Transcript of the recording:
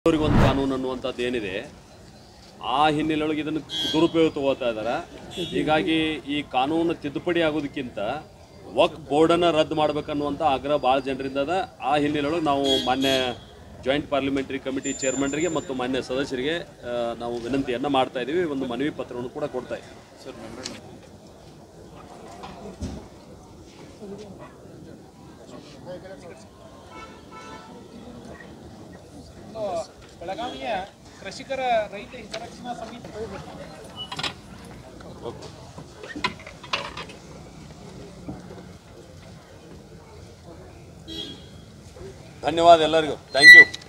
ಅವ್ರಿಗೊಂದು ಕಾನೂನು ಅನ್ನುವಂಥದ್ದು ಏನಿದೆ ಆ ಹಿನ್ನೆಲೆಯೊಳಗೆ ಇದನ್ನು ದುರುಪಯೋಗ ತಗೋತಾ ಇದ್ದಾರೆ ಹೀಗಾಗಿ ಈ ಕಾನೂನು ತಿದ್ದುಪಡಿ ಆಗೋದಕ್ಕಿಂತ ವಕ್ ಬೋರ್ಡನ್ನು ರದ್ದು ಮಾಡ್ಬೇಕನ್ನುವಂಥ ಆಗ್ರಹ ಭಾಳ ಜನರಿಂದ ಅದ ಆ ಹಿನ್ನೆಲೆಯೊಳಗೆ ನಾವು ಮಾನ್ಯ ಜಾಯಿಂಟ್ ಪಾರ್ಲಿಮೆಂಟರಿ ಕಮಿಟಿ ಚೇರ್ಮನ್ರಿಗೆ ಮತ್ತು ಮಾನ್ಯ ಸದಸ್ಯರಿಗೆ ಆ, ನಾವು ವಿನಂತಿಯನ್ನು ಮಾಡ್ತಾ ಇದ್ದೀವಿ ಒಂದು ಮನವಿ ಪತ್ರವನ್ನು ಕೂಡ ಕೊಡ್ತಾ ಇದ್ದೀವಿ ಬೆಳಗಾವಿಯ ಕೃಷಿಕರ ರೈತ ಹಿತರಕ್ಷಣಾ ಸಮಿತಿ ಧನ್ಯವಾದ ಎಲ್ಲರಿಗೂ ಥ್ಯಾಂಕ್ ಯು